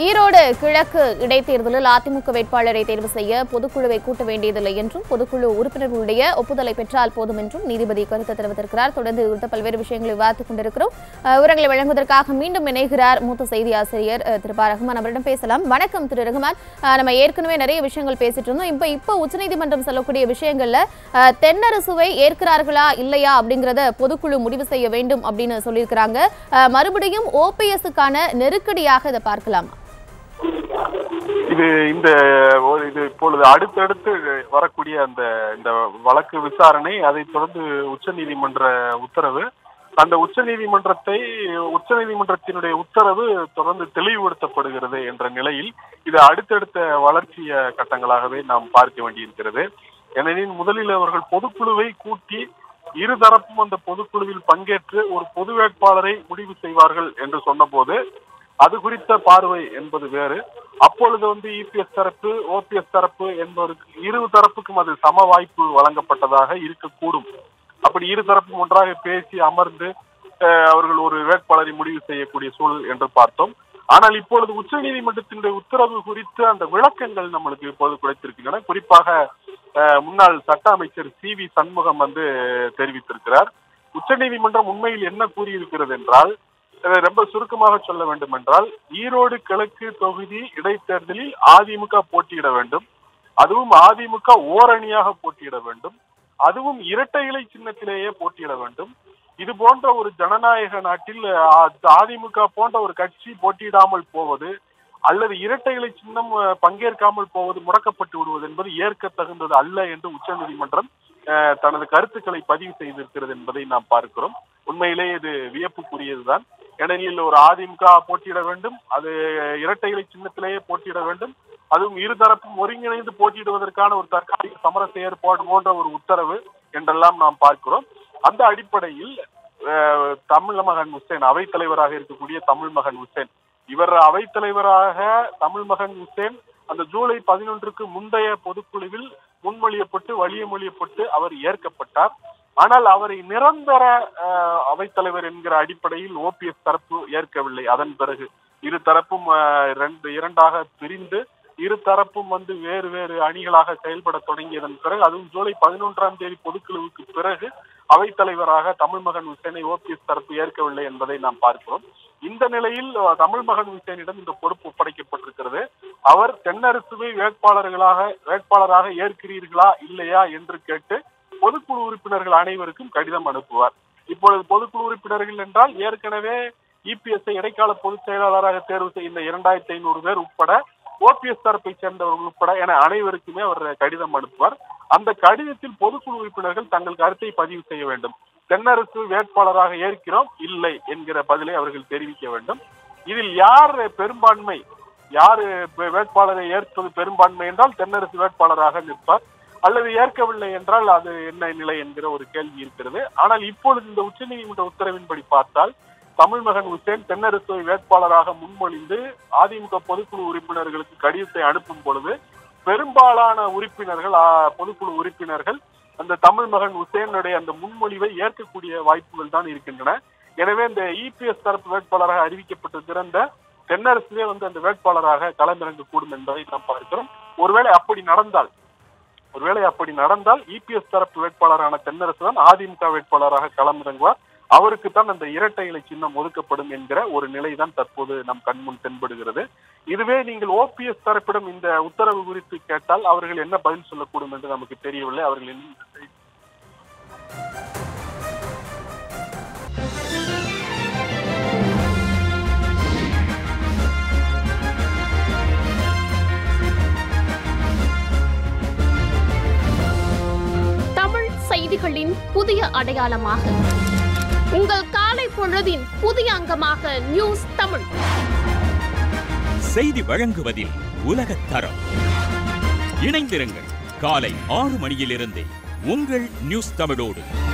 ஈரோடு கிழக்கு இடைத்தேர்தலில் அதிமுக வேட்பாளரை தேர்வு செய்ய பொதுக்குழுவை கூட்ட வேண்டியதில்லை என்றும் பொதுக்குழு உறுப்பினர்களுடைய ஒப்புதலை பெற்றால் போதும் என்றும் நீதிபதி கருத்து தெரிவித்திருக்கிறார் தொடர்ந்து இது குறித்த பல்வேறு விஷயங்களை விவாதித்துக் கொண்டிருக்கிறோம் அஹ், விவரங்களை வழங்குவதற்காக மீண்டும் இணைகிறார் மூத்த செய்தி ஆசிரியர் அஹ், திரு ப ரஹ்மான் அவரிடம் பேசலாம் வணக்கம் திரு ரஹ்மான் அஹ், நம்ம ஏற்கனவே நிறைய விஷயங்கள் பேசிட்டு இருந்தோம் இப்போ இப்போ உச்சநீதிமன்றம் சொல்லக்கூடிய விஷயங்கள்ல அஹ், தென்னரசுவை ஏற்கிறார்களா இல்லையா அப்படிங்கறத பொதுக்குழு முடிவு செய்ய வேண்டும் அப்படின்னு சொல்லியிருக்கிறாங்க அஹ், மறுபடியும் ஓபிஎஸ்க்கான நெருக்கடியாக இதை பார்க்கலாமா இது இந்த ஒரு இது இப்பொழுது அடுத்தடுத்து வரக்கூடிய அந்த இந்த வழக்கு விசாரணை அதைத் தொடர்ந்து உச்சநீதிமன்ற உத்தரவு அந்த உச்சநீதிமன்றத்தை உச்சநீதிமன்றத்தினுடைய உத்தரவு தொடர்ந்து தெளிவுபடுத்தப்படுகிறது என்ற நிலையில் இது அடுத்தடுத்த வளர்ச்சிய கட்டங்களாகவே நாம் பார்க்க வேண்டியிருக்கிறது ஏனெனில் முதலில் அவர்கள் பொதுக்குழுவை கூட்டி இருதரப்பும் அந்த பொதுக்குழுவில் பங்கேற்று ஒரு பொது வேட்பாளரை முடிவு செய்வார்கள் என்று சொன்னபோது அது குறித்த பார்வை என்பது வேறு அப்பொழுது வந்து இபிஎஸ் தரப்பு ஓபிஎஸ் தரப்பு என்பதற்கு இரு தரப்புக்கும் அது சம வாய்ப்பு வழங்கப்பட்டதாக இருக்கக்கூடும் அப்படி இரு தரப்பும் ஒன்றாக பேசி அமர்ந்து அஹ், அவர்கள் ஒரு வேட்பாளரை முடிவு செய்யக்கூடிய சூழல் என்று பார்த்தோம் ஆனால் இப்பொழுது உச்சநீதிமன்றத்தினுடைய உத்தரவு குறித்து அந்த விளக்கங்கள் நம்மளுக்கு இப்போது கிடைத்திருக்கின்றன குறிப்பாக அஹ், முன்னாள் சட்ட அமைச்சர் சி வி சண்முகம் வந்து தெரிவித்திருக்கிறார் உச்சநீதிமன்றம் உண்மையில் என்ன கூறியிருக்கிறது என்றால் அஹ், ரொம்ப சுருக்கமாக சொல்ல வேண்டும் என்றால் ஈரோடு கிழக்கு தொகுதி இடைத்தேர்தலில் அதிமுக போட்டியிட வேண்டும் அதுவும் அதிமுக ஓரணியாக போட்டியிட வேண்டும் அதுவும் இரட்டை இலை சின்னத்திலேயே போட்டியிட வேண்டும் இது போன்ற ஒரு ஜனநாயக நாட்டில் அஹ், அதிமுக போன்ற ஒரு கட்சி போட்டியிடாமல் போவது அல்லது இரட்டை இலை சின்னம் அஹ், பங்கேற்காமல் போவது முடக்கப்பட்டு விடுவது என்பது ஏற்க தகுந்தது அல்ல என்று உச்சநீதிமன்றம் அஹ், தனது கருத்துக்களை பதிவு செய்திருக்கிறது என்பதை நாம் பார்க்கிறோம் உண்மையிலே இது வியப்புக்குரியதுதான் ஏனெனில் ஒரு அதிமுக போட்டியிட வேண்டும் அது இரட்டை இலை சின்னத்திலேயே போட்டியிட வேண்டும் அதுவும் இருதரப்பும் ஒருங்கிணைந்து போட்டியிடுவதற்கான ஒரு தற்காலிக சமரச ஏற்பாடு போன்ற ஒரு உத்தரவு என்றெல்லாம் நாம் பார்க்கிறோம் அந்த அடிப்படையில் அஹ், தமிழ் மகன் ஹுசேன் அவைத்தலைவராக இருக்கக்கூடிய தமிழ் மகன் ஹுசேன் இவர் அவைத்தலைவராக தமிழ் மகன் ஹுசேன் அந்த ஜூலை பதினொன்றுக்கு முந்தைய பொதுக்குழுவில் முன்மொழியப்பட்டு வழியமொழியப்பட்டு அவர் ஏற்கப்பட்டார் ஆனால் அவரை நிரந்தர அஹ், அவைத்தலைவர் என்கிற அடிப்படையில் ஓபிஎஸ் தரப்பு ஏற்கவில்லை அதன் பிறகு இரு தரப்பும் அஹ், ரெண்டு இரண்டாக பிரிந்து இரு தரப்பும் வந்து வேறு வேறு அணிகளாக செயல்பட தொடங்கியதன் பிறகு அதுவும் ஜூலை பதினொன்றாம் தேதி பொதுக்குழுவுக்கு பிறகு அவைத்தலைவராக தமிழ் மகன் ஹுசேனை ஓபிஎஸ் தரப்பு ஏற்கவில்லை என்பதை நாம் பார்க்கிறோம் இந்த நிலையில் அஹ், தமிழ் மகன் ஹுசேனிடம் இந்த பொறுப்பு ஒப்படைக்கப்பட்டிருக்கிறது அவர் தென்னரசுவை வேட்பாளர்களாக வேட்பாளராக ஏற்கிறீர்களா இல்லையா என்று கேட்டு பொதுக்குழு உறுப்பினர்கள் அனைவருக்கும் கடிதம் அனுப்புவார் இப்பொழுது பொதுக்குழு உறுப்பினர்கள் என்றால் ஏற்கனவே இபிஎஸ்ஐ இடைக்கால பொதுச் செயலாளராக தேர்வு செய்த இரண்டாயிரத்தி ஐநூறு பேர் உட்பட ஓபிஎஸ் தரப்பை சேர்ந்தவர்கள் உட்பட என அனைவருக்குமே அவர் கடிதம் அனுப்புவார் அந்த கடிதத்தில் பொதுக்குழு உறுப்பினர்கள் தங்கள் கருத்தை பதிவு செய்ய வேண்டும் தென்னரசு வேட்பாளராக ஏற்கிறோம் இல்லை என்கிற பதிலை அவர்கள் தெரிவிக்க வேண்டும் இதில் யார் பெரும்பான்மை யார் வேட்பாளரை ஏற்பது பெரும்பான்மை என்றால் தென்னரசு வேட்பாளராக நிற்பார் அல்லது ஏற்கவில்லை என்றால் அது என்ன நிலை என்கிற ஒரு கேள்வி இருக்கிறது ஆனால் இப்பொழுது இந்த உச்சநீதிமன்ற உத்தரவின்படி பார்த்தால் தமிழ் மகன் ஹுசேன் தென்னரசு வேட்பாளராக முன்மொழிந்து அதிமுக பொதுக்குழு உறுப்பினர்களுக்கு கடிதத்தை அனுப்பும் பொழுது பெரும்பாலான உறுப்பினர்கள் ஆ, பொதுக்குழு உறுப்பினர்கள் அந்த தமிழ் மகன் ஹுசேனுடைய அந்த முன்மொழிவை ஏற்கக்கூடிய வாய்ப்புகள் தான் இருக்கின்றன எனவே இந்த இபிஎஸ் தரப்பு வேட்பாளராக அறிவிக்கப்பட்டிருக்கிற இந்த தென்னரசுவே வந்து அந்த வேட்பாளராக களமிறங்க கூடும் என்பதை நாம் பார்க்கிறோம் ஒருவேளை அப்படி நடந்தால் ஒருவேளை அப்படி நடந்தால் இபிஎஸ் தரப்பு வேட்பாளரான தென்னரசு தான் அதிமுக வேட்பாளராக களமிறங்குவார் அவருக்கு தான் அந்த இரட்டை இலை சின்னம் ஒதுக்கப்படும் என்கிற ஒரு நிலைதான் தற்போது நம் கண்முன் தென்படுகிறது இதுவே நீங்கள் ஓபிஎஸ் தரப்பிடம் இந்த உத்தரவு குறித்து கேட்டால் அவர்கள் என்ன பதில் சொல்லக்கூடும் என்று நமக்கு தெரியவில்லை அவர்கள் இன்னும் இந்த செய்தி- தமிழ் செய்திகளின் புதிய அடையாளமாக உங்கள் காலை பொழுதின் புதிய அங்கமாக நியூஸ் தமிழ் செய்தி வழங்குவதில் உலகத் தரம் இணைந்திருங்கள் காலை ஆறு மணியிலிருந்தே உங்கள் நியூஸ் தமிழோடு